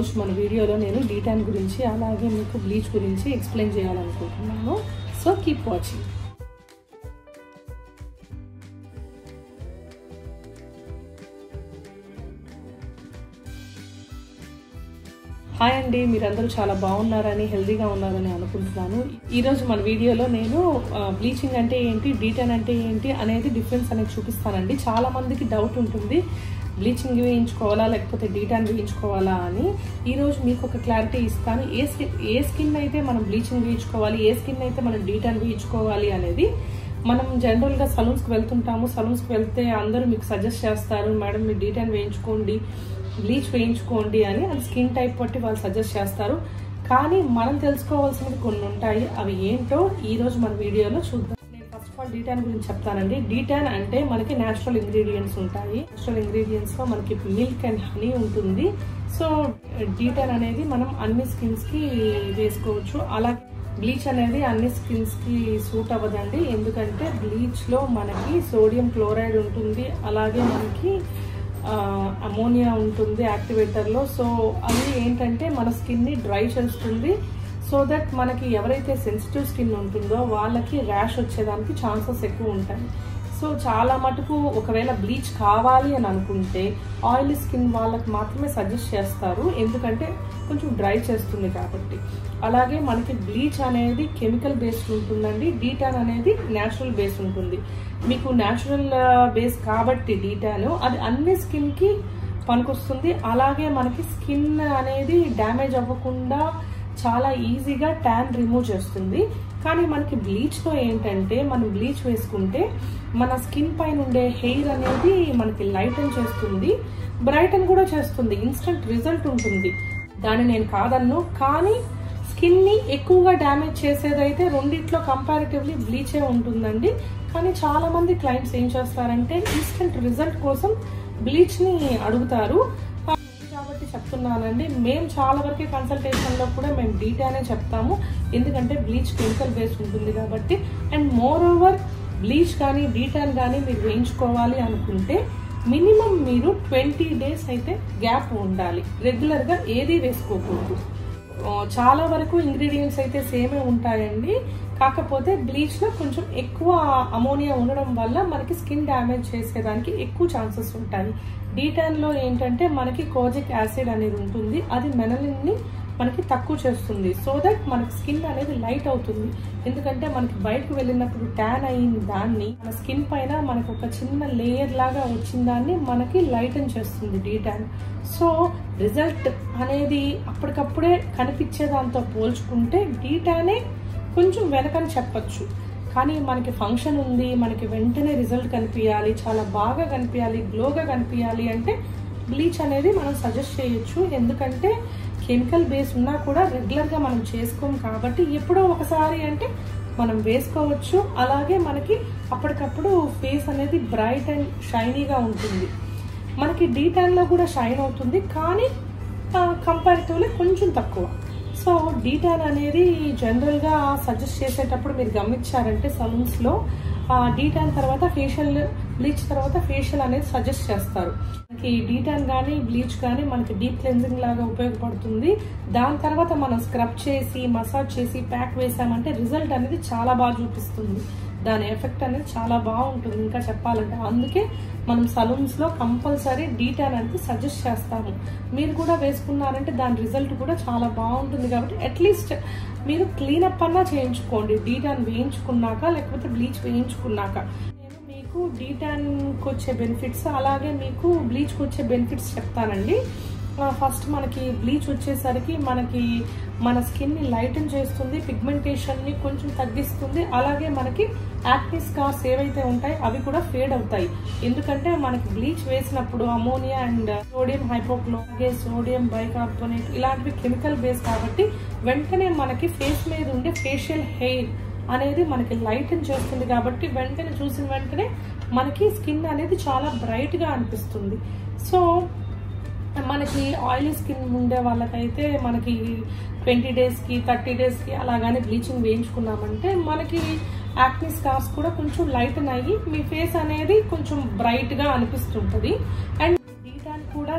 ఈరోజు మన వీడియోలో నేను డీటాన్ గురించి అలాగే మీకు బ్లీచ్ గురించి ఎక్స్ప్లెయిన్ చేయాలనుకుంటున్నాను సో కీప్ వాచింగ్ హాయ్ అండి మీరందరూ చాలా బాగున్నారని హెల్తీగా ఉన్నారని అనుకుంటున్నాను ఈరోజు మన వీడియోలో నేను బ్లీచింగ్ అంటే ఏంటి డీటెన్ అంటే ఏంటి అనేది డిఫరెన్స్ అనేది చూపిస్తానండి చాలా మందికి డౌట్ ఉంటుంది బ్లీచింగ్ వేయించుకోవాలా లేకపోతే డీటాన్ వేయించుకోవాలా అని ఈరోజు మీకు ఒక క్లారిటీ ఇస్తాను ఏ స్కిన్ ఏ స్కిన్ అయితే మనం బ్లీచింగ్ వేయించుకోవాలి ఏ స్కిన్ అయితే మనం డీటాన్ వేయించుకోవాలి అనేది మనం జనరల్గా సలూన్స్కి వెళ్తుంటాము సలూన్స్కి వెళ్తే అందరూ మీకు సజెస్ట్ చేస్తారు మేడం మీరు డీటాన్ వేయించుకోండి బ్లీచ్ వేయించుకోండి అని అది స్కిన్ టైప్ బట్టి వాళ్ళు సజెస్ట్ చేస్తారు కానీ మనం తెలుసుకోవాల్సినవి కొన్ని ఉంటాయి అవి ఏంటో ఈ రోజు మన వీడియోలో చూద్దాం నేను ఫస్ట్ ఆఫ్ ఆల్ డీటాన్ గురించి చెప్తానండి డీటాన్ అంటే మనకి నేచురల్ ఇంగ్రీడియంట్స్ ఉంటాయి నేచురల్ ఇంగ్రీడియంట్స్ లో మనకి మిల్క్ అండ్ హనీ ఉంటుంది సో డీటాన్ అనేది మనం అన్ని స్కిన్స్ కి వేసుకోవచ్చు అలా బ్లీచ్ అనేది అన్ని స్కిన్స్ కి సూట్ అవ్వదండి ఎందుకంటే బ్లీచ్ లో మనకి సోడియం క్లోరైడ్ ఉంటుంది అలాగే మనకి అమోనియా ఉంటుంది యాక్టివేటర్లో సో అది ఏంటంటే మన స్కిన్ని డ్రై చేస్తుంది సో దట్ మనకి ఎవరైతే సెన్సిటివ్ స్కిన్ ఉంటుందో వాళ్ళకి ర్యాష్ వచ్చేదానికి ఛాన్సెస్ ఎక్కువ ఉంటాయి సో చాలా మటుకు ఒకవేళ బ్లీచ్ కావాలి అని అనుకుంటే ఆయిల్ స్కిన్ వాళ్ళకి మాత్రమే సజెస్ట్ చేస్తారు ఎందుకంటే కొంచెం డ్రై చేస్తుంది కాబట్టి అలాగే మనకి బ్లీచ్ అనేది కెమికల్ బేస్డ్ ఉంటుందండి డీటాన్ అనేది న్యాచురల్ బేస్ ఉంటుంది మీకు న్యాచురల్ బేస్ కాబట్టి డీటాను అది అన్ని స్కిన్కి పనికొస్తుంది అలాగే మనకి స్కిన్ అనేది డ్యామేజ్ అవ్వకుండా చాలా ఈజీగా ట్యాన్ రిమూవ్ చేస్తుంది కానీ మనకి బ్లీచ్లో ఏంటంటే మనం బ్లీచ్ వేసుకుంటే మన స్కిన్ పైన ఉండే హెయిర్ అనేది మనకి లైటన్ చేస్తుంది బ్రైటన్ కూడా చేస్తుంది ఇన్స్టంట్ రిజల్ట్ ఉంటుంది దాన్ని నేను కాదన్ను కానీ స్కిన్ని ఎక్కువగా డ్యామేజ్ చేసేదైతే రెండిట్లో కంపారిటివ్లీ బ్లీచే ఉంటుందండి కానీ చాలా మంది క్లయింట్స్ ఏం చేస్తారంటే ఇన్స్టెంట్ రిజల్ట్ కోసం బ్లీచ్ని అడుగుతారు కాబట్టి చెప్తున్నానండి మేము చాలా వరకు కన్సల్టేషన్లో కూడా మేము డీటానే చెప్తాము ఎందుకంటే బ్లీచ్ కెమికల్ బేస్ ఉంటుంది కాబట్టి అండ్ మోర్ ఓవర్ బ్లీచ్ కానీ డీటాన్ కానీ మీరు వేయించుకోవాలి అనుకుంటే మినిమం మీరు ట్వంటీ డేస్ అయితే గ్యాప్ ఉండాలి రెగ్యులర్గా ఏది వేసుకోకూడదు చాలా వరకు ఇంగ్రీడియంట్స్ అయితే సేమే ఉంటాయండి కాకపోతే బ్లీచ్లో కొంచెం ఎక్కువ అమోనియా ఉండడం వల్ల మనకి స్కిన్ డ్యామేజ్ చేసేదానికి ఎక్కువ ఛాన్సెస్ ఉంటాయి డీటాన్లో ఏంటంటే మనకి కోజిక్ యాసిడ్ అనేది ఉంటుంది అది మెనలిన్ని మనకి తక్కువ చేస్తుంది సో దట్ మనకి స్కిన్ అనేది లైట్ అవుతుంది ఎందుకంటే మనకి బయటకు వెళ్ళినప్పుడు ట్యాన్ అయిన దాన్ని మన స్కిన్ పైన మనకు ఒక చిన్న లేయర్ లాగా వచ్చిన దాన్ని మనకి లైటన్ చేస్తుంది డీటాన్ సో రిజల్ట్ అనేది అప్పటికప్పుడే కనిపించే దాంతో పోల్చుకుంటే డీటానే కొంచెం వెనకని చెప్పచ్చు కానీ మనకి ఫంక్షన్ ఉంది మనకి వెంటనే రిజల్ట్ కనిపించాలి చాలా బాగా కనిపించాలి గ్లోగా కనిపించాలి అంటే బ్లీచ్ అనేది మనం సజెస్ట్ చేయొచ్చు ఎందుకంటే కెమికల్ బేస్ ఉన్నా కూడా రెగ్యులర్గా మనం చేసుకోం కాబట్టి ఎప్పుడో ఒకసారి అంటే మనం వేసుకోవచ్చు అలాగే మనకి అప్పటికప్పుడు ఫేస్ అనేది బ్రైట్ అండ్ షైనీగా ఉంటుంది మనకి డీటాన్లో కూడా షైన్ అవుతుంది కానీ కంపారిటివ్లీ కొంచెం తక్కువ సో డీటాన్ అనేది జనరల్గా సజెస్ట్ చేసేటప్పుడు మీరు గమనించారంటే సలూన్స్లో డీటాన్ తర్వాత ఫేషియల్ బ్లీచ్ తర్వాత ఫేషియల్ అనేది సజెస్ట్ చేస్తారు మనకి డీటాన్ కానీ బ్లీచ్ కానీ మనకి డీప్ క్లెన్జింగ్ లాగా ఉపయోగపడుతుంది దాని తర్వాత మనం స్క్రబ్ చేసి మసాజ్ చేసి ప్యాక్ వేసామంటే రిజల్ట్ అనేది చాలా బాగా చూపిస్తుంది దాని ఎఫెక్ట్ అనేది చాలా బాగుంటుంది ఇంకా చెప్పాలంటే అందుకే మనం సలూన్స్లో కంపల్సరీ డీటాన్ అనేది సజెస్ట్ చేస్తాము మీరు కూడా వేసుకున్నారంటే దాని రిజల్ట్ కూడా చాలా బాగుంటుంది కాబట్టి అట్లీస్ట్ మీరు క్లీనప్ అన్నా చేయించుకోండి డీటాన్ వేయించుకున్నాక లేకపోతే బ్లీచ్ వేయించుకున్నాక నేను మీకు డీటాన్కి వచ్చే బెనిఫిట్స్ అలాగే మీకు బ్లీచ్కి వచ్చే బెనిఫిట్స్ చెప్తానండి ఫస్ట్ మనకి బ్లీచ్ వచ్చేసరికి మనకి మన స్కిన్ని లైటన్ చేస్తుంది పిగ్మెంటేషన్ని కొంచెం తగ్గిస్తుంది అలాగే మనకి యాక్ని స్కార్స్ ఏవైతే ఉంటాయి అవి కూడా ఫేడ్ అవుతాయి ఎందుకంటే మనకి బ్లీచ్ వేసినప్పుడు అమోనియా అండ్ సోడియం హైపోక్లో అలాగే సోడియం బైకార్బోనేట్ ఇలాంటివి కెమికల్ బేస్ కాబట్టి వెంటనే మనకి ఫేస్ మీద ఉండే ఫేషియల్ హెయిర్ అనేది మనకి లైటన్ చేస్తుంది కాబట్టి వెంటనే చూసిన వెంటనే మనకి స్కిన్ అనేది చాలా బ్రైట్గా అనిపిస్తుంది సో మనకి ఆయిలీ స్కిన్ ఉండే వాళ్ళకైతే మనకి ట్వంటీ డేస్కి థర్టీ డేస్కి అలాగానే బ్లీచింగ్ వేయించుకున్నామంటే మనకి యాక్ని స్కార్స్ కూడా కొంచెం లైటన్ అయ్యి మీ ఫేస్ అనేది కొంచెం బ్రైట్గా అనిపిస్తుంటుంది అండ్ డీటాన్ కూడా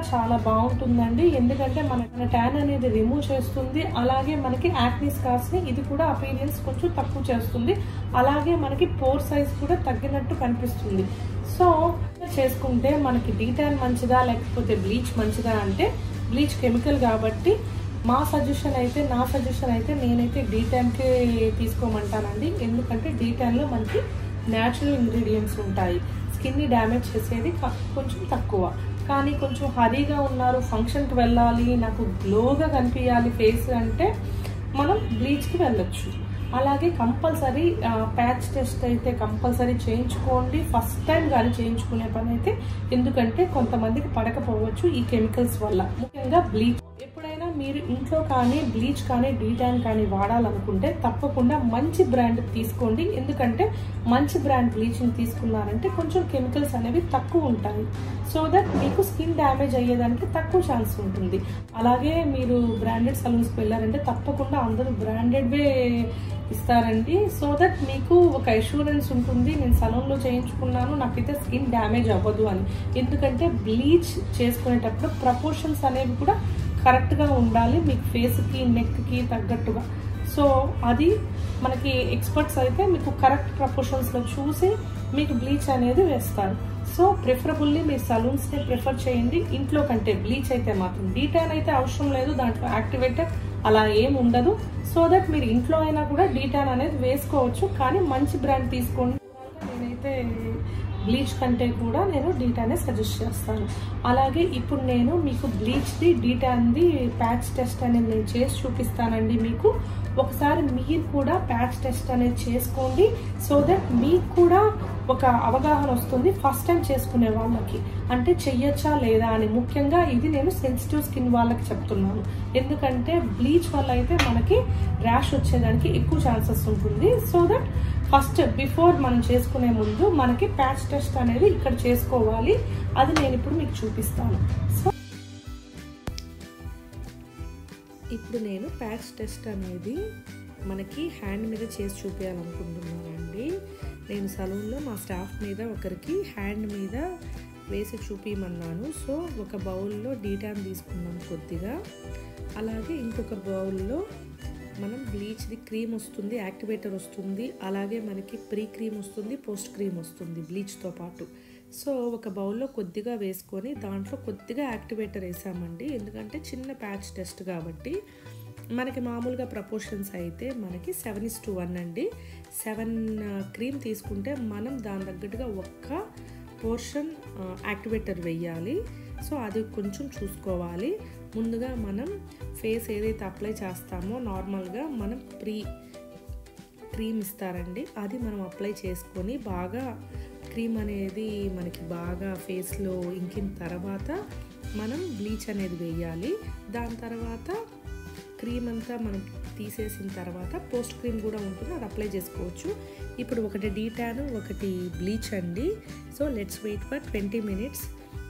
చాలా బాగుంటుందండి ఎందుకంటే మన ట్యాన్ అనేది రిమూవ్ చేస్తుంది అలాగే మనకి యాక్నీ స్కార్స్ ని ఇది కూడా అపీరియన్స్ కొంచెం తక్కువ చేస్తుంది అలాగే మనకి పోర్ సైజ్ కూడా తగ్గినట్టు కనిపిస్తుంది సో చేసుకుంటే మనకి డీటాన్ మంచిదా లేకపోతే బ్లీచ్ మంచిదా అంటే బ్లీచ్ కెమికల్ కాబట్టి మా సజెషన్ అయితే నా సజెషన్ అయితే నేనైతే డీటాన్కే తీసుకోమంటానండి ఎందుకంటే డీటాన్లో మనకి న్యాచురల్ ఇంగ్రీడియంట్స్ ఉంటాయి స్కిన్ని డ్యామేజ్ చేసేది క- కొంచెం తక్కువ కానీ కొంచెం హరీగా ఉన్నారు ఫంక్షన్కి వెళ్ళాలి నాకు గ్లోగా కనిపించాలి ఫేస్ అంటే మనం బ్లీచ్కి వెళ్ళొచ్చు అలాగే కంపల్సరీ ప్యాచ్ టెస్ట్ అయితే కంపల్సరీ చేయించుకోండి ఫస్ట్ టైం కానీ చేయించుకునే పని అయితే ఎందుకంటే కొంతమందికి పడకపోవచ్చు ఈ కెమికల్స్ వల్ల ముఖ్యంగా బ్లీచ్ ఎప్పుడైనా మీరు ఇంట్లో కానీ బ్లీచ్ కానీ డీటాన్ కానీ వాడాలనుకుంటే తప్పకుండా మంచి బ్రాండ్ తీసుకోండి ఎందుకంటే మంచి బ్రాండ్ బ్లీచింగ్ తీసుకున్నారంటే కొంచెం కెమికల్స్ అనేవి తక్కువ ఉంటాయి సో దట్ మీకు స్కిన్ డ్యామేజ్ అయ్యేదానికి తక్కువ ఛాన్స్ ఉంటుంది అలాగే మీరు బ్రాండెడ్ సలూన్స్కి వెళ్ళారంటే తప్పకుండా అందరూ బ్రాండెడ్వే ఇస్తారండి సో దట్ మీకు ఒక అష్యూరెన్స్ ఉంటుంది నేను సలూన్లో చేయించుకున్నాను నాకైతే స్కిన్ డ్యామేజ్ అవ్వదు అని ఎందుకంటే బ్లీచ్ చేసుకునేటప్పుడు ప్రపోర్షన్స్ అనేవి కూడా కరెక్ట్గా ఉండాలి మీకు ఫేస్కి నెక్కి తగ్గట్టుగా సో అది మనకి ఎక్స్పర్ట్స్ అయితే మీకు కరెక్ట్ ప్రపోర్షన్స్లో చూసి మీకు బ్లీచ్ అనేది వేస్తారు సో ప్రిఫరబుల్లీ మీరు సలూన్స్ని ప్రిఫర్ చేయండి ఇంట్లో కంటే బ్లీచ్ అయితే మాత్రం డీటాన్ అయితే అవసరం లేదు దాంట్లో యాక్టివేటర్ అలా ఏం ఉండదు సో దట్ మీరు ఇంట్లో అయినా కూడా డీటాన్ అనేది వేసుకోవచ్చు కానీ మంచి బ్రాండ్ తీసుకోండి నేనైతే బ్లీచ్ కంటే కూడా నేను డీటానే సజెస్ట్ చేస్తాను అలాగే ఇప్పుడు నేను మీకు బ్లీచ్ది డీటాన్ది ప్యాచ్ టెస్ట్ అనేది నేను చేసి చూపిస్తానండి మీకు ఒకసారి మీరు కూడా ప్యాచ్ టెస్ట్ అనేది చేసుకోండి సో దట్ మీకు కూడా ఒక అవగాహన వస్తుంది ఫస్ట్ టైం చేసుకునే వాళ్ళకి అంటే చెయ్యొచ్చా లేదా అని ముఖ్యంగా ఇది నేను సెన్సిటివ్ స్కిన్ వాళ్ళకి చెప్తున్నాను ఎందుకంటే బ్లీచ్ వల్ల అయితే మనకి ర్యాష్ వచ్చేదానికి ఎక్కువ ఛాన్సెస్ ఉంటుంది సో దట్ ఫస్ట్ బిఫోర్ మనం చేసుకునే ముందు మనకి ప్యాచ్ టెస్ట్ అనేది ఇక్కడ చేసుకోవాలి అది నేను ఇప్పుడు మీకు చూపిస్తాను సో ఇప్పుడు నేను ప్యాచ్ టెస్ట్ అనేది మనకి హ్యాండ్ మీద చేసి చూపించాలనుకుంటున్నానండి నేను సలూన్లో మా స్టాఫ్ మీద ఒకరికి హ్యాండ్ మీద వేసి చూపించమన్నాను సో ఒక బౌల్లో డీటాన్ తీసుకున్నాను కొద్దిగా అలాగే ఇంకొక బౌల్లో మనం బ్లీచ్ది క్రీమ్ వస్తుంది యాక్టివేటర్ వస్తుంది అలాగే మనకి ప్రీ క్రీమ్ వస్తుంది పోస్ట్ క్రీమ్ వస్తుంది బ్లీచ్తో పాటు సో ఒక బౌల్లో కొద్దిగా వేసుకొని దాంట్లో కొద్దిగా యాక్టివేటర్ వేసామండి ఎందుకంటే చిన్న ప్యాచ్ టెస్ట్ కాబట్టి మనకి మామూలుగా ప్రపోర్షన్స్ అయితే మనకి సెవెన్ ఇస్ టు వన్ అండి సెవెన్ క్రీమ్ తీసుకుంటే మనం దాని తగ్గట్టుగా ఒక్క పోర్షన్ యాక్టివేటర్ వెయ్యాలి సో అది కొంచెం చూసుకోవాలి ముందుగా మనం ఫేస్ ఏదైతే అప్లై చేస్తామో నార్మల్గా మనం ప్రీ క్రీమ్ ఇస్తారండి అది మనం అప్లై చేసుకొని బాగా క్రీమ్ అనేది మనకి బాగా ఫేస్లో ఇంకిన తర్వాత మనం బ్లీచ్ అనేది వేయాలి దాని తర్వాత క్రీమ్ అంతా మనం తీసేసిన తర్వాత పోస్ట్ క్రీమ్ కూడా ఉంటుంది అది అప్లై చేసుకోవచ్చు ఇప్పుడు ఒకటి డీటాన్ ఒకటి బ్లీచ్ అండి so let's wait for twenty minutes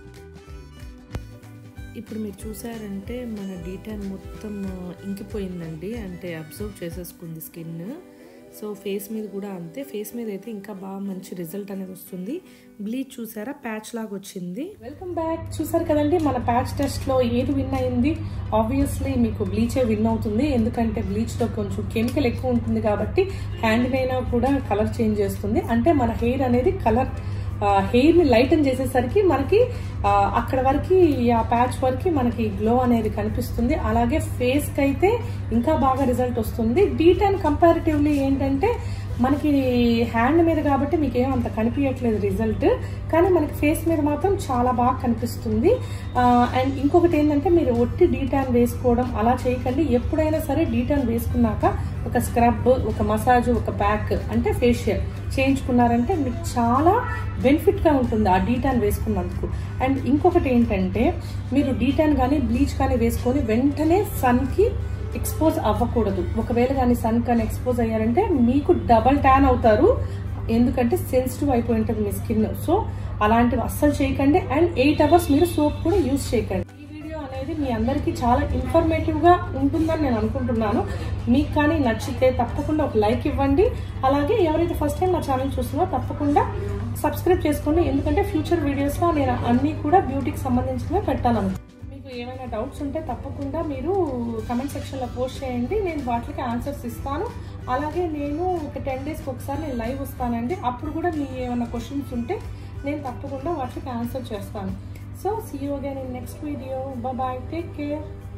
ఇప్పుడు మీరు చూసారంటే మన డీటాన్ మొత్తం ఇంకిపోయిందండి అంటే అబ్జర్వ్ చేసేసుకుంది స్కిన్ సో ఫేస్ మీద కూడా అంతే ఫేస్ మీద అయితే ఇంకా బాగా మంచి రిజల్ట్ అనేది వస్తుంది బ్లీచ్ చూసారా ప్యాచ్ లాగా వచ్చింది వెల్కమ్ బ్యాక్ చూసారు కదండి మన ప్యాచ్ టెస్ట్లో ఏది విన్ అయింది ఆబ్వియస్లీ మీకు బ్లీచే విన్ అవుతుంది ఎందుకంటే బ్లీచ్లో కొంచెం కెమికల్ ఎక్కువ ఉంటుంది కాబట్టి హ్యాండ్ అయినా కూడా కలర్ చేంజ్ చేస్తుంది అంటే మన హెయిర్ అనేది కలర్ హెయిర్ని లైటన్ చేసేసరికి మనకి అక్కడ వరకు ఆ ప్యాచ్ వరకు మనకి గ్లో అనేది కనిపిస్తుంది అలాగే ఫేస్కి అయితే ఇంకా బాగా రిజల్ట్ వస్తుంది డీటాన్ కంపారిటివ్లీ ఏంటంటే మనకి హ్యాండ్ మీద కాబట్టి మీకు ఏం అంత కనిపించట్లేదు రిజల్ట్ కానీ మనకి ఫేస్ మీద మాత్రం చాలా బాగా కనిపిస్తుంది అండ్ ఇంకొకటి ఏంటంటే మీరు ఒట్టి డీటాన్ వేసుకోవడం అలా చేయకండి ఎప్పుడైనా సరే డీటాన్ వేసుకున్నాక ఒక స్క్రబ్ ఒక మసాజ్ ఒక ప్యాక్ అంటే ఫేషియల్ చేయించుకున్నారంటే మీకు చాలా బెనిఫిట్గా ఉంటుంది ఆ డీటాన్ వేసుకున్నందుకు అండ్ ఇంకొకటి ఏంటంటే మీరు డీటాన్ కానీ బ్లీచ్ కానీ వేసుకొని వెంటనే సన్కి ఎక్స్పోజ్ అవ్వకూడదు ఒకవేళ కానీ సన్ కానీ ఎక్స్పోజ్ అయ్యారంటే మీకు డబల్ ట్యాన్ అవుతారు ఎందుకంటే సెన్సిటివ్ అయిపోయి ఉంటుంది మీ స్కిన్ సో అలాంటివి అస్సలు చేయకండి అండ్ ఎయిట్ అవర్స్ మీరు సోప్ కూడా యూస్ చేయకండి ఈ వీడియో అనేది మీ అందరికీ చాలా ఇన్ఫర్మేటివ్గా ఉంటుందని నేను అనుకుంటున్నాను మీకు కానీ నచ్చితే తప్పకుండా ఒక లైక్ ఇవ్వండి అలాగే ఎవరైతే ఫస్ట్ టైం నా ఛానల్ చూస్తున్నారో తప్పకుండా సబ్స్క్రైబ్ చేసుకోండి ఎందుకంటే ఫ్యూచర్ వీడియోస్లో నేను అన్నీ కూడా బ్యూటీకి సంబంధించినవి పెట్టాలనుకుంటున్నాను ఏమైనా డౌట్స్ ఉంటే తప్పకుండా మీరు కమెంట్ సెక్షన్లో పోస్ట్ చేయండి నేను వాటికి ఆన్సర్స్ ఇస్తాను అలాగే నేను ఒక టెన్ డేస్కి ఒకసారి నేను లైవ్ వస్తానండి అప్పుడు కూడా మీ ఏమైనా క్వశ్చన్స్ ఉంటే నేను తప్పకుండా వాటికి ఆన్సర్ చేస్తాను so see you again in next video bye take care